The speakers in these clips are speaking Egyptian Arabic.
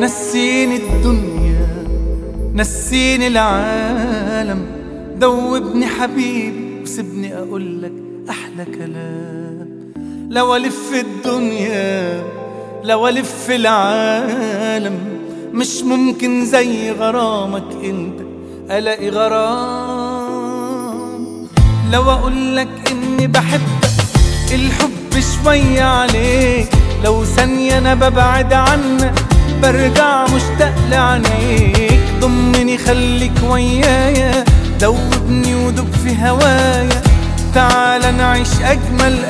نسيني الدنيا نسيني العالم دوبني حبيبي وسيبني اقولك احلى كلام لو الف الدنيا لو الف العالم مش ممكن زي غرامك انت الاقي غرام لو اقولك اني بحبك الحب شوية عليك لو ثانية انا ببعد عنك برجع مشتاق لعينيك ضمني خليك ويايا دوبني ودوب في هوايا تعال نعيش اجمل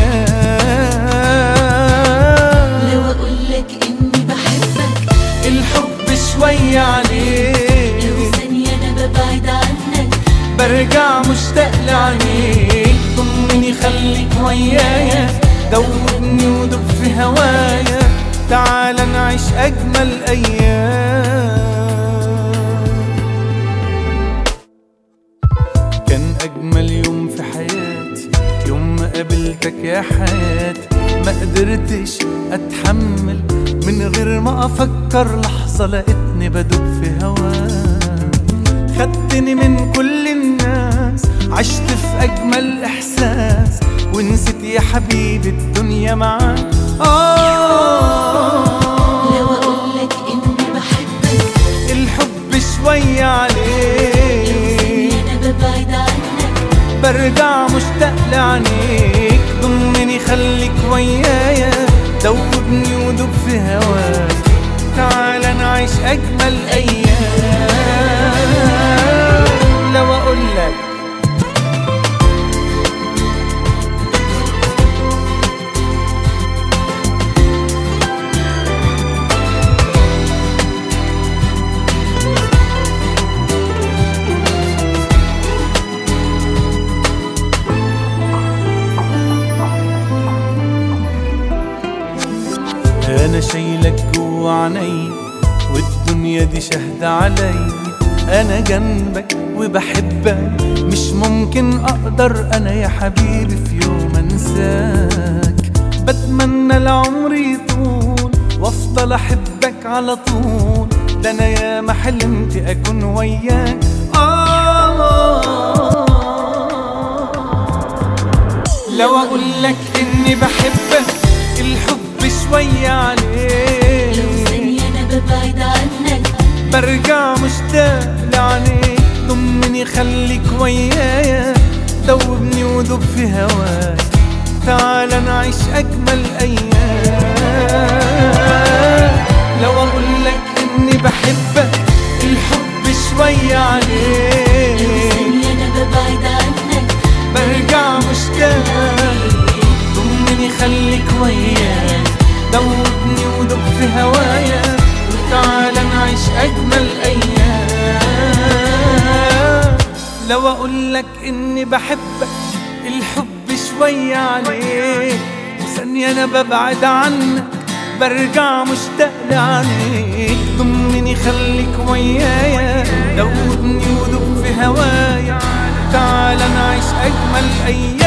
ايام لو اقولك اني بحبك الحب شوية لو عليك ثانية انا ببعد عنك برجع مشتاق لعينيك ضمني خليك ويايا دوبني ودوب في هوايا تعال نعيش اجمل ايام كان اجمل يوم في حياتي يوم ما قابلتك يا حياتي ما قدرتش اتحمل من غير ما افكر لحظه لقيتني بدوب في هواك خدتني من كل الناس عشت في اجمل احساس ونسيت يا حبيبي الدنيا معاك آه لو اقولك اني بحبك الحب شوية لو عليك ثانية انا ببعد عنك برجع مشتاق لعينيك ضمني خليك ويايا دوبني ودوب في هواك تعال نعيش اجمل ايام لو اقولك انا شايلك جوا عيني والدنيا دي شهد علي انا جنبك وبحبك مش ممكن اقدر انا يا حبيبي في يوم انساك بتمنى العمر يطول وافضل احبك على طول ده انا يا ما حلمت اكون وياك آه لو اقول لك اني بحبك الحب شوية لو عليك ثانية انا ببعد عنك برجع مشتاق لعينيك ضمني خليك ويايا دوبني ودوب في هواك تعال نعيش اجمل ايام لو اقول لك اني بحبك الحب شوية لو عليك ثانية انا ببعد عنك برجع مشتاق ضمني خليك ويايا دوبني ودوب في هوايا وتعال نعيش اجمل ايام لو اقول لك اني بحبك الحب شوية عليك وثانية انا ببعد عنك برجع مشتاق لعينيك ضمني خليك ويايا دوبني ودوب في هوايا تعال نعيش اجمل ايام